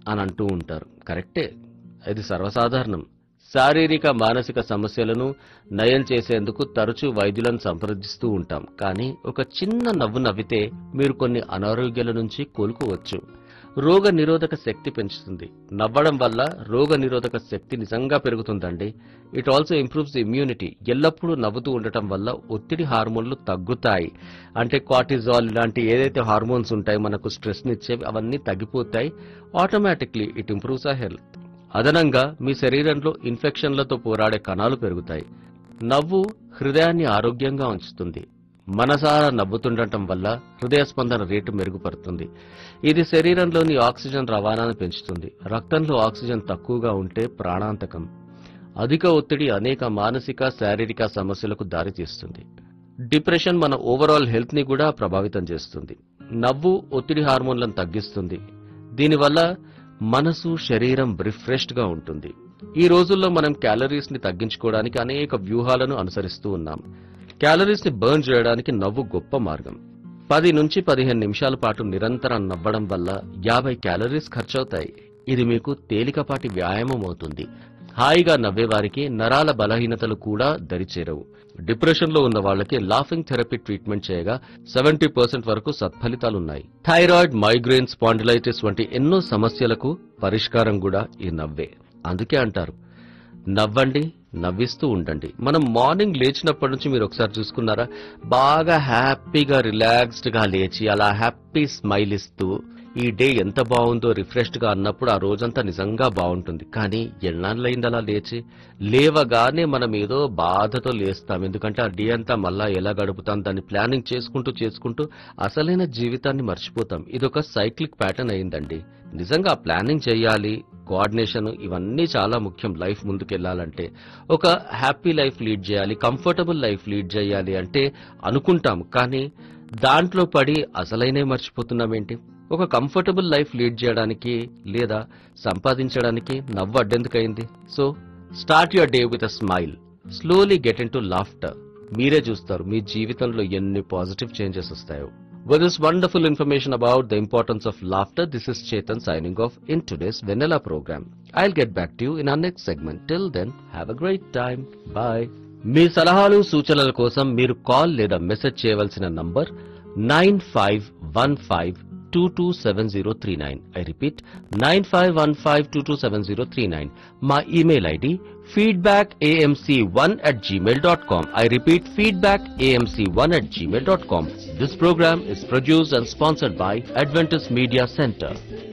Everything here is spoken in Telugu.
అని అంటూ ఉంటారు కరెక్టే ఇది సర్వసాధారణం శారీరక మానసిక సమస్యలను నయం చేసేందుకు తరచూ వైద్యులను సంప్రదిస్తూ ఉంటాం కానీ ఒక చిన్న నవ్వు నవ్వితే మీరు కొన్ని అనారోగ్యాల నుంచి కోలుకోవచ్చు రోగ నిరోధక శక్తి పెంచుతుంది నవ్వడం వల్ల రోగ నిరోధక శక్తి నిజంగా పెరుగుతుందండి ఇట్ ఆల్సో ఇంప్రూవ్స్ ఇమ్యూనిటీ ఎల్లప్పుడూ నవ్వుతూ ఉండటం వల్ల ఒత్తిడి హార్మోన్లు తగ్గుతాయి అంటే కార్టిజాల్ ఇలాంటి ఏదైతే హార్మోన్స్ ఉంటాయో మనకు స్ట్రెస్ నిచ్చేవి అవన్నీ తగ్గిపోతాయి ఆటోమేటిక్లీ ఇట్ ఇంప్రూవ్స్ ఆ హెల్త్ అదనంగా మీ శరీరంలో ఇన్ఫెక్షన్లతో పోరాడే కణాలు పెరుగుతాయి నవ్వు హృదయాన్ని ఆరోగ్యంగా ఉంచుతుంది మనసారా నవ్వుతుండటం వల్ల హృదయ స్పందన రేటు మెరుగుపడుతుంది ఇది శరీరంలోని ఆక్సిజన్ రవాణాను పెంచుతుంది రక్తంలో ఆక్సిజన్ తక్కువగా ఉంటే ప్రాణాంతకం అధిక ఒత్తిడి అనేక మానసిక శారీరక సమస్యలకు దారితీస్తుంది డిప్రెషన్ మన ఓవరాల్ హెల్త్ ని కూడా ప్రభావితం చేస్తుంది నవ్వు ఒత్తిడి హార్మోన్లను తగ్గిస్తుంది దీనివల్ల మనసు శరీరం రిఫ్రెష్డ్ గా ఉంటుంది ఈ రోజుల్లో మనం క్యాలరీస్ ని తగ్గించుకోవడానికి అనేక వ్యూహాలను అనుసరిస్తూ ఉన్నాం క్యాలరీస్ ని బర్న్ చేయడానికి నవ్వు గొప్ప మార్గం పది నుంచి పదిహేను నిమిషాల పాటు నిరంతరం నవ్వడం వల్ల యాభై క్యాలరీస్ ఖర్చవుతాయి ఇది మీకు తేలికపాటి వ్యాయామం అవుతుంది హాయిగా నవ్వేవారికి నరాల బలహీనతలు కూడా దరిచేరవు డిప్రెషన్ లో ఉన్న వాళ్ళకి లాఫింగ్ థెరపీ ట్రీట్మెంట్ చేయగా సెవెంటీ పర్సెంట్ వరకు సత్ఫలితాలున్నాయి థైరాయిడ్ మైగ్రేన్ స్పాండిలైటిస్ వంటి ఎన్నో సమస్యలకు పరిష్కారం కూడా ఈ నవ్వే అందుకే అంటారు నవ్వండి నవ్విస్తూ ఉండండి మనం మార్నింగ్ లేచినప్పటి నుంచి మీరు ఒకసారి చూసుకున్నారా బాగా హ్యాపీగా రిలాక్స్డ్ గా లేచి అలా హ్యాపీ స్మైల్ ఇస్తూ ఈ డే ఎంత బాగుందో రిఫ్రెష్డ్ గా అన్నప్పుడు ఆ రోజంతా నిజంగా బాగుంటుంది కానీ ఎన్నాళ్ళైంది అలా లేచి లేవగానే మనం ఏదో బాధతో లేస్తాం ఎందుకంటే ఆ డే అంతా మళ్ళా ఎలా గడుపుతాం దాన్ని ప్లానింగ్ చేసుకుంటూ చేసుకుంటూ అసలైన జీవితాన్ని మర్చిపోతాం ఇదొక సైక్లిక్ ప్యాటర్న్ అయిందండి నిజంగా ప్లానింగ్ చేయాలి కోఆర్డినేషన్ ఇవన్నీ చాలా ముఖ్యం లైఫ్ ముందుకెళ్లాలంటే ఒక హ్యాపీ లైఫ్ లీడ్ చేయాలి కంఫర్టబుల్ లైఫ్ లీడ్ చేయాలి అంటే అనుకుంటాం కానీ దాంట్లో పడి అసలైనే మర్చిపోతున్నాం ఏంటి ఒక కంఫర్టబుల్ లైఫ్ లీడ్ చేయడానికి లేదా సంపాదించడానికి నవ్వు అడ్డెందుకైంది so start your day with a smile slowly get in to laughter మీరే చూస్తారు మీ జీవితంలో ఎన్ని పాజిటివ్ చేంజెస్ వస్తాయో With this wonderful information about the importance of laughter, this is Chetan signing off in today's Vanilla program. I'll get back to you in our next segment. Till then, have a great time. Bye. మీ సలహాలు సూచనల కోసం మీరు కాల్ లేదా మెసేజ్ చేయవలసిన number nine five one five two two seven zero three nine I repeat nine five one five two two seven zero three nine మా email ID feedback AMC one at Gmail dot com I repeat feedback AMC one at Gmail dot com this program is produced and sponsored by Adventist Media Center.